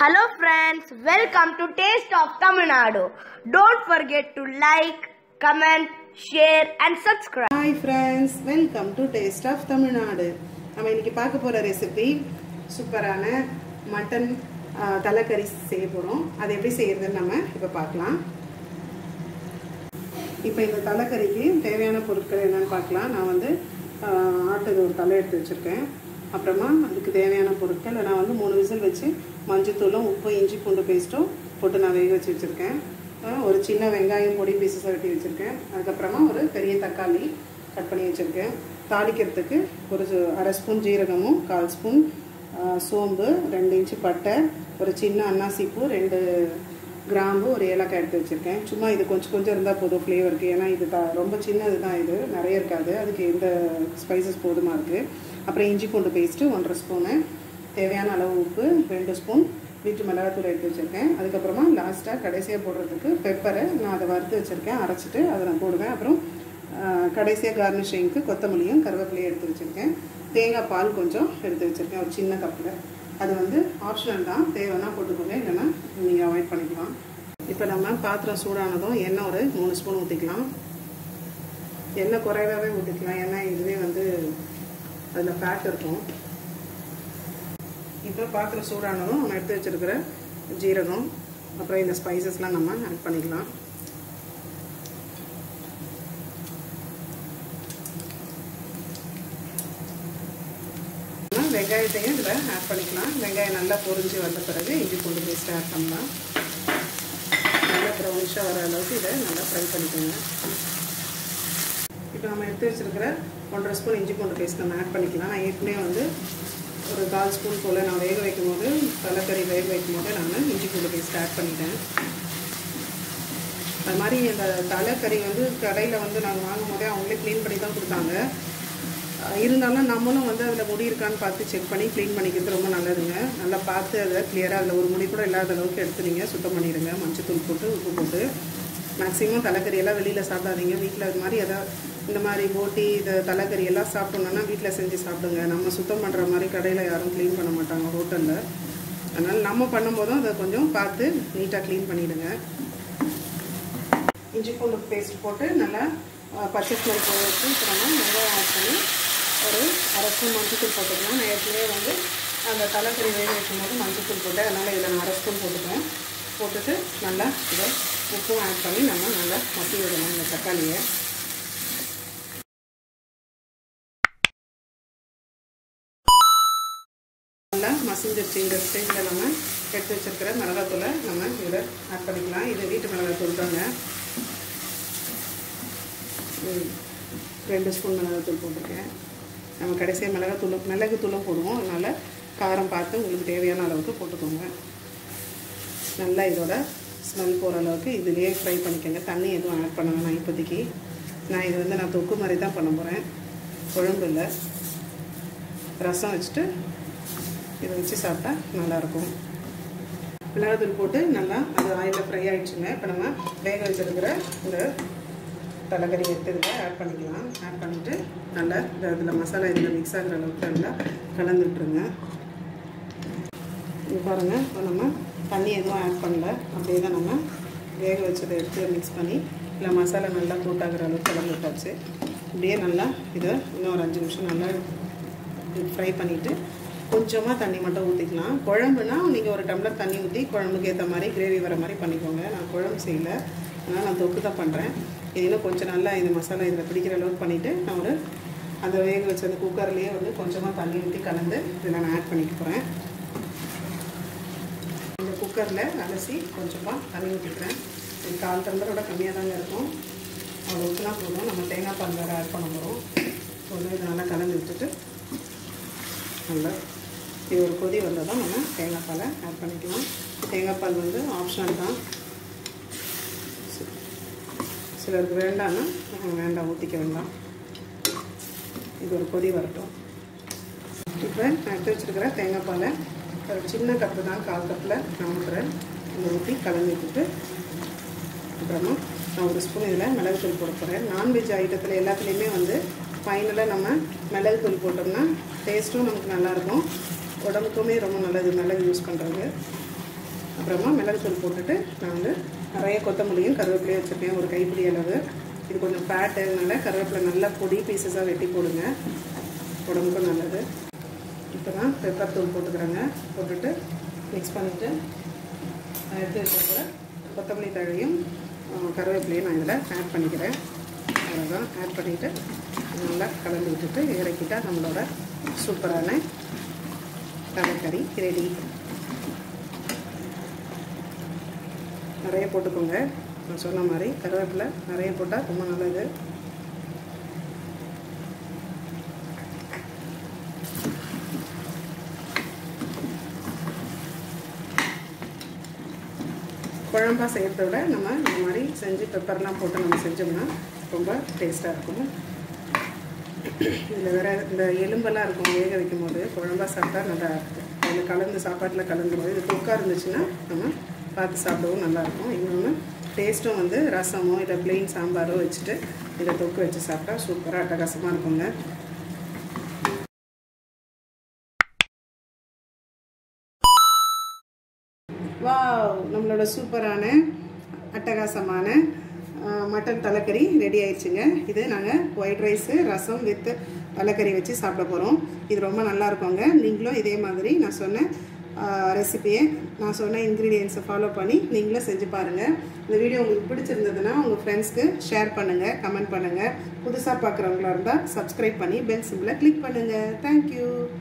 Hello friends, welcome to Taste of Tamil Nadu. Don't forget to like, comment, share and subscribe. Hi friends welcome to taste of Tamil Nadu நம்ம இன்னைக்கு பார்க்க போகிற recipe சூப்பரான mutton ஆ, தலைக்கறி செய்ய போகிறோம் அது எப்படி செய்யறதுன்னு நம்ம இப்போ பார்க்கலாம் இப்போ இந்த தலைக்கறிக்கு தேவையான பொருட்கள் என்னன்னு பார்க்கலாம் நான் வந்து ஆ, ஆட்டு ஒரு தலை எடுத்து வச்சுருக்கேன் அப்புறமா அதுக்கு தேவையான பொருட்கள் நான் வந்து மூணு விசில் வச்சு மஞ்சத்தூளும் உப்பு இஞ்சி பூண்டு பேஸ்ட்டும் போட்டு நான் வேக வச்சு வச்சுருக்கேன் ஒரு சின்ன வெங்காயம் பொடி பீசஸ் வெட்டி வச்சுருக்கேன் அதுக்கப்புறமா ஒரு பெரிய தக்காளி கட் பண்ணி வச்சுருக்கேன் தாளிக்கிறதுக்கு ஒரு சு- அரை ஸ்பூன் ஜீரகமும் கால் ஸ்பூன் ஆ, சோம்பு ரெண்டு இன்ச்சு பட்டை ஒரு சின்ன அன்னாசிப்பூ ரெண்டு கிராம்பு ஒரு ஏலக்காய் எடுத்து வச்சுருக்கேன் சும்மா இது கொஞ்சம் கொஞ்சம் இருந்தால் போதும் ஃப்ளேவருக்கு ஏன்னா இது த ரொம்ப சின்னது தான் இது நிறைய இருக்காது அதுக்கு இந்த ஸ்பைசஸ் போதுமாக இருக்குது அப்புறம் இஞ்சி பூண்டு பேஸ்ட்டு ஒன்றரை ஸ்பூனு தேவையான அளவு உப்பு ரெண்டு ஸ்பூன் வீட்டு மிளகாத்தூள் எடுத்து வச்சுருக்கேன் அதுக்கப்புறமா லாஸ்ட்டாக கடைசியாக போடுறதுக்கு பெப்பரை நான் அதை வறுத்து வச்சுருக்கேன் அரைச்சிட்டு அதை நான் போடுவேன் அப்புறம் கடைசியாக கார்னிஷிங்க்கு கொத்தமல்லியும் கருவேப்பிலையும் எடுத்து வச்சுருக்கேன் தேங்காய் பால் கொஞ்சம் எடுத்து வச்சுருக்கேன் ஒரு சின்ன கப்பில் அது வந்து ஆப்ஷனல் தான் தேவைன்னா போட்டுக்கோங்க இல்லைன்னா நீங்கள் அவாய்ட் பண்ணிக்கலாம் இப்போ நம்ம பாத்திரம் சூடானதும் எண்ணெய் ஒரு மூணு ஸ்பூன் ஊற்றிக்கலாம் எண்ணெய் குறைவாகவே ஊற்றிக்கலாம் ஏன்னா இதுவே வந்து அதில் ஃபேட் இருக்கும் இப்போ பாத்திரம் சூடானதும் நம்ம எடுத்து வச்சிருக்கிற ஜீரகம் அப்புறம் இந்த ஸ்பைசஸ்லாம் நம்ம ஆட் பண்ணிக்கலாம் நம்ம வெங்காயத்தையும் இதில் ஆட் பண்ணிக்கலாம் வெங்காயம் நல்லா பொரிஞ்சு வந்த பிறகு இஞ்சி பூண்டு பேஸ்ட் ஆட் பண்ணலாம் நல்லா ப்ரௌனிஷாக வர அளவுக்கு இதை நல்லா ஃப்ரை பண்ணிக்கோங்க இப்போ நம்ம எடுத்து வச்சிருக்கிற ஒன்றரை ஸ்பூன் இஞ்சி பூண்டு பேஸ்ட் நம்ம ஆட் பண்ணிக்கலாம் நான் ஏற்கனவே வந்து ஒரு கால் ஸ்பூன் போல் நான் வேக வைக்கும் போது தலைக்கறி வேக வைக்கும் போது நான் இஞ்சி பூண்டு பேஸ்ட் ஆட் பண்ணிட்டேன் அது மாதிரி அந்த தலைக்கறி வந்து கடையில் வந்து நாங்கள் வாங்கும் போதே அவங்களே க்ளீன் பண்ணி தான் கொடுத்தாங்க அஹ் இருந்தாலும் நம்மளும் வந்து அதில் முடி இருக்கான்னு பார்த்து செக் பண்ணி க்ளீன் பண்ணிக்கிறது ரொம்ப நல்லதுங்க நல்லா பார்த்து அதை கிளியராக அதில் ஒரு முடி கூட இல்லாத அளவுக்கு எடுத்து நீங்கள் சுத்தம் பண்ணிடுங்க மஞ்சத்தூள் போட்டு உப்பு போட்டு மேக்ஸிமம் தலைக்கறி எல்லாம் வெளியில் சாப்பிடாதீங்க வீட்டில் இது மாதிரி எதாவது இந்த மாதிரி போட்டி இது தலைக்கறி எல்லாம் சாப்பிட்டோம்னா வீட்டில் செஞ்சு சாப்பிடுங்க நம்ம சுத்தம் பண்ணுற மாதிரி கடையில் யாரும் க்ளீன் பண்ண மாட்டாங்க ஹோட்டலில் அதனால் நம்ம பண்ணும்போதும் அதை கொஞ்சம் பார்த்து நீட்டாக க்ளீன் பண்ணிவிடுங்க இஞ்சி பூண்டு பேஸ்ட் போட்டு நல்லா அஹ், பச்சை ஸ்மெல் போய் வச்சு இப்போ நம்ம வெங்காயம் ஆட் பண்ணி ஒரு அரை ஸ்பூன் மஞ்சத்தூள் போட்டுக்கலாம் நான் ஏற்கனவே வந்து அந்த தலைக்கறி வேக வைக்கும் போது மஞ்சத்தூள் போட்டேன் அதனால் இதில் நான் அரை ஸ்பூன் போட்டுப்பேன் போட்டுட்டு நல்லா இதை உப்பும் ஆட் பண்ணி நம்ம நல்லா மசி விடணும் இந்த தக்காளியை நல்லா மசிஞ்சிருச்சு இந்த ஸ்டேஜில் நம்ம எடுத்து வச்சிருக்கிற மிளகாத்தூளை நம்ம இதில் ஆட் பண்ணிக்கலாம் இது வீட்டு மிளகாத்தூள் தாங்க ம், ரெண்டு ஸ்பூன் மிளகாத்தூள் போட்டிருக்கேன் நம்ம கடைசியாக மிளகாத்தூள் மிளகுத்தூளும் போடுவோம் அதனால் காரம் பார்த்து உங்களுக்கு தேவையான அளவுக்கு போட்டுக்கோங்க நல்லா இதோட ஸ்மெல் போகிற அளவுக்கு இதுலேயே ஃப்ரை பண்ணிக்கோங்க தண்ணி எதுவும் ஆட் பண்ண வேணாம் இப்போதைக்கு நான் இது வந்து நான் தொக்கு மாதிரி தான் பண்ண போகிறேன் குழம்பு இல்லை ரசம் வச்சுட்டு இதை வச்சு சாப்பிட்டா நல்லாயிருக்கும் மிளகாத்தூள் போட்டு நல்லா அது ஆயிலில் ஃப்ரை ஆகிடுச்சுங்க இப்போ நம்ம வேக வச்சிருக்கிற இந்த தலைக்கறி எடுத்து இதில் ஆட் பண்ணிக்கலாம் ஆட் பண்ணிவிட்டு நல்லா இந்த இதில் மசாலா இதில் மிக்ஸ் ஆகிற அளவுக்கு நல்லா கலந்துட்டுருங்க இது பாருங்கள் இப்போ நம்ம தண்ணி எதுவும் ஆட் பண்ணல அப்படியே தான் நம்ம வேக வச்சதை எடுத்து மிக்ஸ் பண்ணி இல்லை மசாலா நல்லா கூட்டாகிற அளவுக்கு கலந்து விட்டாச்சு இப்படியே நல்லா இதை இன்னும் ஒரு அஞ்சு நிமிஷம் நல்லா ஃப்ரை பண்ணிவிட்டு கொஞ்சமாக தண்ணி மட்டும் ஊற்றிக்கலாம் குழம்புனா நீங்கள் ஒரு டம்ளர் தண்ணி ஊற்றி குழம்புக்கு ஏற்ற மாதிரி கிரேவி வர மாதிரி பண்ணிக்கோங்க நான் குழம்பு செய்யலை அதனால் நான் தொக்கு தான் பண்ணுறேன் இது இன்னும் கொஞ்சம் நல்லா இந்த மசாலா இதில் பிடிக்கிற அளவுக்கு பண்ணிவிட்டு நான் ஒரு அந்த வேக வச்ச அந்த குக்கர்லேயே வந்து கொஞ்சமாக தண்ணி ஊற்றி கலந்து இதில் நான் ஆட் பண்ணிக்க போகிறேன் இந்த குக்கரில் அலசி கொஞ்சமாக தண்ணி ஊற்றிக்கிறேன் இது கால் டம்ளரோட கம்மியாக தாங்க இருக்கும் அவ்வளோ ஊற்றினா போதும் நம்ம தேங்காய் பால் வேறு ஆட் பண்ண போகிறோம் போதும் இதை நல்லா கலந்து விட்டுட்டு நல்லா இது ஒரு கொதி வந்தால் தான் நம்ம தேங்காய் பாலை ஆட் பண்ணிக்கலாம் தேங்காய் பால் வந்து ஆப்ஷனல் தான் சி- சிலருக்கு வேண்டாம்னா நம்ம வேண்டாம் ஊற்றிக்க வேண்டாம் இது ஒரு கொதி வரட்டும் இப்போ நான் எடுத்து வச்சுருக்கிற தேங்காய் பாலை ஒரு சின்ன கப்பு தான் கால் கப்பில் நான் ஊற்றுறேன் இதை ஊற்றி கலந்து விட்டுட்டு அப்புறமா நான் ஒரு ஸ்பூன் இதில் மிளகுத்தூள் போட போகிறேன் நான்வெஜ் ஐட்டத்தில் எல்லாத்துலேயுமே வந்து ஃபைனலாக நம்ம மிளகுத்தூள் போட்டோம்னா டேஸ்ட்டும் நமக்கு நல்லாயிருக்கும் உடம்புக்குமே ரொம்ப நல்லது மிளகு யூஸ் பண்ணுறது அப்புறமா மிளகுத்தூள் போட்டுட்டு நான் வந்து நிறைய கொத்தமல்லியும் கருவேப்பிலையும் வச்சுருக்கேன் ஒரு கைப்பிடி அளவு இது கொஞ்சம் ஃபேட்டுனால கருவேப்பிலை நல்லா பொடி பீசஸாக வெட்டி போடுங்க உடம்புக்கும் நல்லது இப்போ தான் பெப்பர் தூள் போட்டுக்கிறேங்க போட்டுட்டு மிக்ஸ் பண்ணிவிட்டு நான் எடுத்து வச்சுருக்கிற கொத்தமல்லி தழையும் அஹ், கருவேப்பிலையும் நான் இதில் ஆட் பண்ணிக்கிறேன் அவ்வளோதான் ஆட் பண்ணிவிட்டு நல்லா கலந்து விட்டுட்டு இறக்கிட்டா நம்மளோட சூப்பரான தலைக்கறி ரெடி நிறைய போட்டுக்கோங்க நான் சொன்ன மாதிரி கருவேப்பிலை நிறைய போட்டால் ரொம்ப நல்லது குழம்பா செய்கிறத விட நம்ம இந்த மாதிரி செஞ்சு பெப்பர்லாம் போட்டு நம்ம செஞ்சோம்னா ரொம்ப டேஸ்ட்டாக இருக்கும் இதில் வேற இந்த எலும்பெல்லாம் இருக்கும் வேக வைக்கும் போது குழம்பா சாப்பிட்டா நல்லா அதில் கலந்து சாப்பாட்டில் கலந்துரும் இது தொக்கா இருந்துச்சுன்னா நம்ம பார்த்து சாப்பிடவும் நல்லாயிருக்கும் இன்னொன்று டேஸ்ட்டும் வந்து ரசமோ இல்லை பிளெயின் சாம்பாரோ வச்சுட்டு இதை தொக்கு வச்சு சாப்பிட்டா சூப்பராக அட்டகாசமாக இருக்குங்க வாவ் நம்மளோட சூப்பரான அட்டகாசமான அஹ், மட்டன் தலைக்கறி ரெடி ஆயிடுச்சுங்க இது நாங்கள் ஒயிட் ரைஸு ரசம் வித் தலைக்கறி வச்சு சாப்பிட போகிறோம் இது ரொம்ப நல்லா இருக்குங்க நீங்களும் இதே மாதிரி நான் சொன்ன ரெசிபியை நான் சொன்ன இன்க்ரீடியன்ஸை ஃபாலோ பண்ணி நீங்களும் செஞ்சு பாருங்கள் இந்த வீடியோ உங்களுக்கு பிடிச்சிருந்ததுன்னா உங்கள் ஃப்ரெண்ட்ஸ்க்கு ஷேர் பண்ணுங்கள் கமெண்ட் பண்ணுங்கள் புதுசாக பார்க்குறவங்களா இருந்தால் சப்ஸ்கிரைப் பண்ணி பெல் சிம்பிளை கிளிக் பண்ணுங்கள் தேங்க்யூ